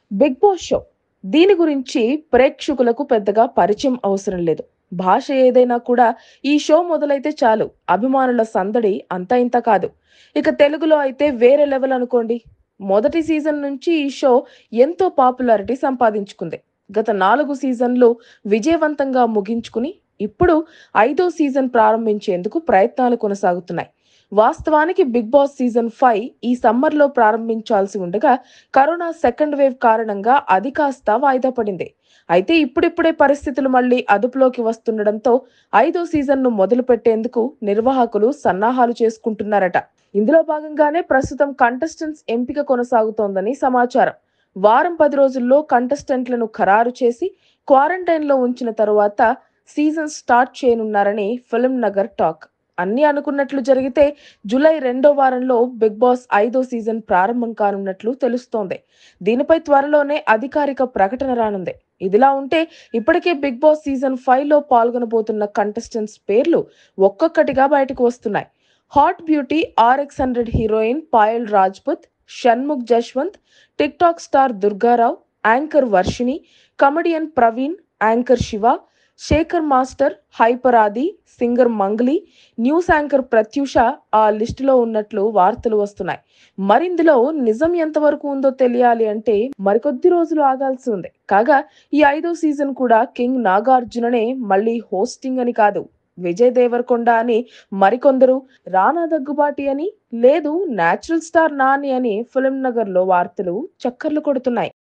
big boss show దీని గురించి ప్రేక్షకులకు పెద్దగా పరిచయం అవసరం లేదు భాష ఏదైనా కూడా ఈ షో మొదలైతే చాలు అభిమానుల సందడి అంత ఇంత కాదు ఇక తెలుగులో అయితే వేరే లెవెల్ అనుకోండి మొదటి సీజన్ నుంచి ఈ షో ఎంతో పాపులారిటీ సంపాదించుకుంది గత నాలుగు సీజన్లు విజయవంతంగా ముగించుకుని ఇప్పుడు ఐదో సీజన్ ప్రారంభించేందుకు ప్రయత్నాలు కొనసాగుతున్నాయి వాస్తవానికి బిగ్ బాస్ సీజన్ ఫైవ్ ఈ సమ్మర్లో ప్రారంభించాల్సి ఉండగా కరోనా సెకండ్ వేవ్ కారణంగా అది కాస్త వాయిదా పడింది అయితే ఇప్పుడిప్పుడే పరిస్థితులు మళ్లీ అదుపులోకి వస్తుండటంతో ఐదో సీజన్ను మొదలు పెట్టేందుకు నిర్వాహకులు సన్నాహాలు చేసుకుంటున్నారట ఇందులో భాగంగానే ప్రస్తుతం కంటెస్టెంట్స్ ఎంపిక కొనసాగుతోందని సమాచారం వారం పది రోజుల్లో కంటెస్టెంట్లను ఖరారు చేసి క్వారంటైన్లో ఉంచిన తరువాత సీజన్ స్టార్ట్ చేయనున్నారని ఫిల్మ్ నగర్ టాక్ అన్ని అనుకున్నట్లు జరిగితే జూలై రెండో వారంలో బిగ్ బాస్ ఐదో సీజన్ ప్రారంభం కానున్నట్లు తెలుస్తోంది దీనిపై త్వరలోనే అధికారిక ప్రకటన రానుంది ఇదిలా ఉంటే ఇప్పటికే బిగ్ బాస్ సీజన్ ఫైవ్ లో పాల్గొనబోతున్న కంటెస్టెంట్స్ పేర్లు ఒక్కొక్కటిగా బయటకు వస్తున్నాయి hot beauty RX hundred heroine Payal Rajput Shanmukh Jaswanth TikTok star Durgarao anchor Varshini comedian Praveen anchor Shiva Sekhar master hyper Aadi singer Mangli news anchor Pratyusha ఆ లిస్టులో ఉన్నట్లు వార్తలు వస్తున్నాయి మరిందులో నిజం ఎంతవరకు ఉందో తెలియాలి అంటే మరికొద్ది రోజులు ఆగాల్సి ఉంది కాగా ఈ ఐదో సీజన్ కూడా కింగ్ నాగార్జుననే మళ్ళీ హోస్టింగ్ అని కాదు విజయ్ దేవరకొండ అని మరికొందరు రానా దగ్గుబాటి అని లేదు నేచురల్ స్టార్ నాని అని ఫిల్మ్ నగర్ లో వార్తలు చక్కర్లు కొడుతున్నాయి